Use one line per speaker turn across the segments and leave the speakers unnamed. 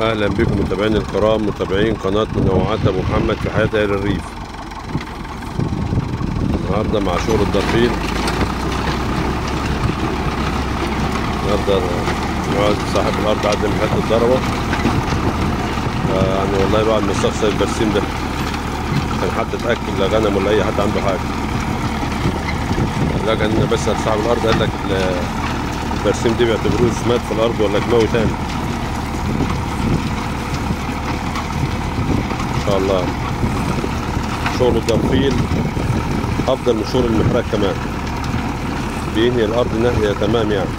اهلا بكم متابعين الكرام متابعين قناه منوعات ابو محمد في حياه اهل الريف النهارده مع شغل الضرفيل النهارده الواد صاحب الارض عدى من حته الضربه يعني والله الواحد مستخسر البرسيم ده كان حد اتاكل لا غنم ولا اي حد عنده حاجه لقى ان بس صاحب الارض قال لك ال- البرسيم دي بيعتبروه سماد في الارض ولا كيماوي تاني ان شاء الله شغل الضرفيل افضل من شغل المحراك كمان بينهي الارض نهيه تمام يعني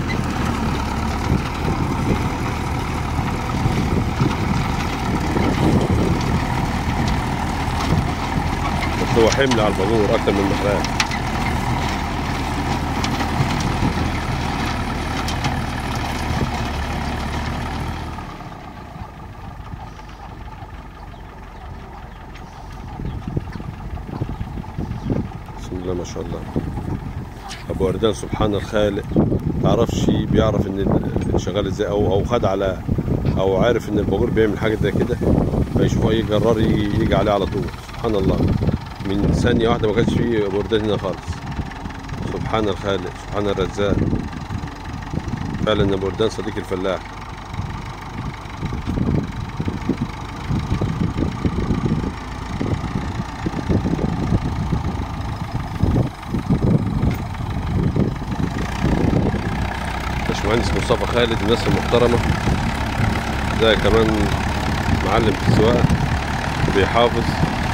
بس هو حمل على الباجور اكتر من المحراك بسم الله ما شاء الله ابو وردان سبحان الخالق تعرفش بيعرف ان ال- شغال ازاي او او خد على او عارف ان الباجور بيعمل حاجه زي كده فيشوف اي جرار يجي, يجي عليه على طول سبحان الله من ثانيه واحده ما كانش فيه وردان هنا خالص سبحان الخالق سبحان الرزاق فعلا ابو وردان صديق الفلاح باشمهندس مصطفى خالد الناس المحترمة ده كمان معلم في السواقة وبيحافظ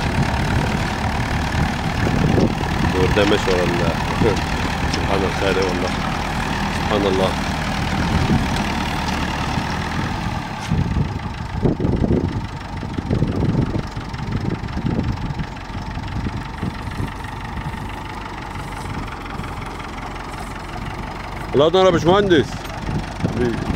ده ماشي ورا ال- سبحان الخالق والله سبحان الله الله ينور يا باشمهندس حبيبي.